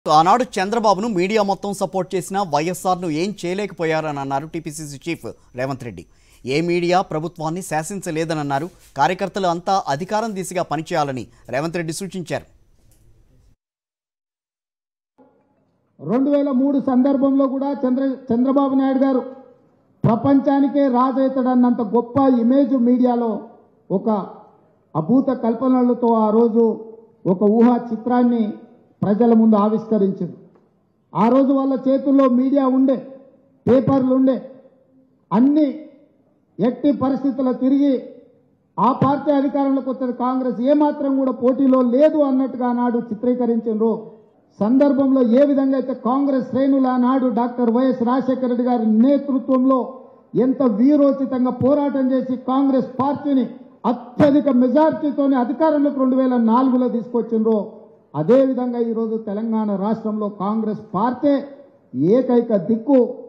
ఆనాడు చంద్రబాబును మీడియా మొత్తం సపోర్ట్ చేసిన వైఎస్ఆర్ను ఏం చేయలేకపోయారని అన్నారు టీపీసీసీ చీఫ్ రేవంత్ రెడ్డి ఏ మీడియా ప్రభుత్వాన్ని శాసించలేదని అన్నారు కార్యకర్తలు అంతా అధికారం దిశగా పనిచేయాలని రేవంత్ రెడ్డి సూచించారు రెండు వేల మూడు సందర్భంలో కూడా చంద్ర చంద్రబాబు నాయుడు గారు ప్రపంచానికే రాజైతడన్నంత గొప్ప ఇమేజ్ మీడియాలో ఒక అభూత కల్పనలతో ఆ రోజు ఒక ఊహా చిత్రాన్ని ప్రజల ముందు ఆవిష్కరించింది ఆ రోజు వాళ్ళ చేతుల్లో మీడియా ఉండే పేపర్లు ఉండే అన్ని ఎట్టి పరిస్థితుల్లో తిరిగి ఆ పార్టీ అధికారంలోకి వచ్చేది కాంగ్రెస్ ఏమాత్రం కూడా పోటీలో లేదు అన్నట్టుగా నాడు చిత్రీకరించారు సందర్భంలో ఏ విధంగా అయితే కాంగ్రెస్ శ్రేణులు ఆనాడు డాక్టర్ వైఎస్ రాజశేఖర రెడ్డి గారి నేతృత్వంలో ఎంత వీరోచితంగా పోరాటం చేసి కాంగ్రెస్ పార్టీని అత్యధిక మెజార్టీతోనే అధికారంలోకి రెండు వేల నాలుగులో తీసుకొచ్చిండ్రో అదే విధంగా ఈరోజు తెలంగాణ రాష్ట్రంలో కాంగ్రెస్ పార్టీ ఏకైక దిక్కు